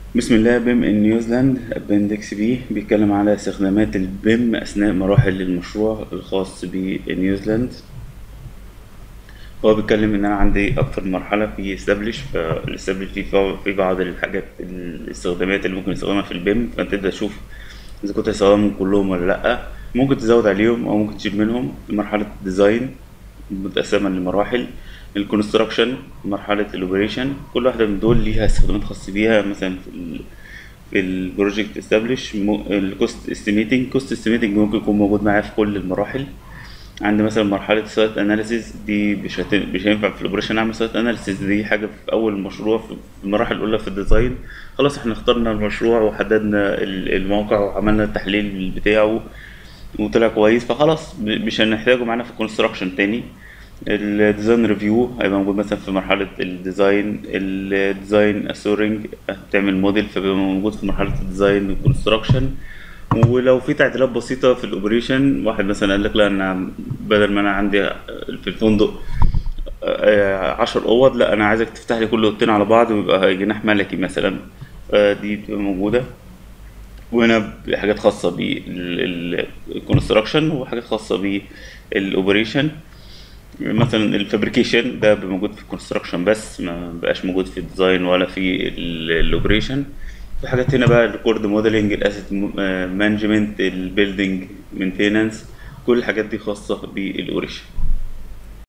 بسم الله بيم ان نيوزيلاند ابندكس بي بيتكلم على استخدامات البيم اثناء مراحل المشروع الخاص بنيوزيلاند هو بيتكلم ان انا عندي اكتر من مرحله في استابلش فالاستابلش دي فيه في بعض الحاجات الاستخدامات اللي ممكن نستخدمها في البيم فانت تبدا تشوف اذا كنت هتستخدمهم كلهم ولا لا ممكن تزود عليهم او ممكن تشيل منهم مرحله الديزاين متقسمه لمراحل الكونستراكشن مرحله الاوبريشن كل واحده من دول ليها استخدامات خاصه بيها مثلا في ال في البروجكت استابلش الكوست استيميتنج كوست استيميتنج ممكن يكون موجود معايا في كل المراحل عندي مثلا مرحله سايت اناليسيز دي مش هت... مش هينفع في الاوبريشن اعمل سايت اناليسيز دي حاجه في اول المشروع في المراحل الاولى في الديزاين خلاص احنا اخترنا المشروع وحددنا الموقع وعملنا التحليل بتاعه وطلع كويس فخلاص مش هنحتاجه معانا في الكونستراكشن تاني الديزاين ريفيو هيبقى موجود مثلا في مرحلة الديزاين الديزاين اسورنج بتعمل موديل فبيبقى موجود في مرحلة الديزاين والكونستراكشن ولو في تعديلات بسيطة في الاوبريشن واحد مثلا قال لك لا انا بدل ما انا عندي في الفندق عشر اوض لا انا عايزك تفتح لي كل اوضتين على بعض ويبقى جناح ملكي مثلا دي بتبقى موجودة وهنا حاجات خاصة بالكونستراكشن وحاجات خاصة بالاوبريشن مثلا الفابريكيشن ده موجود في الكونستراكشن بس ما بقاش موجود في الديزاين ولا في الاوبريشن في حاجات هنا بقى الريكورد موديلنج الاسيت مانجمنت البيلدينج مينتيننس كل الحاجات دي خاصة بالاوبريشن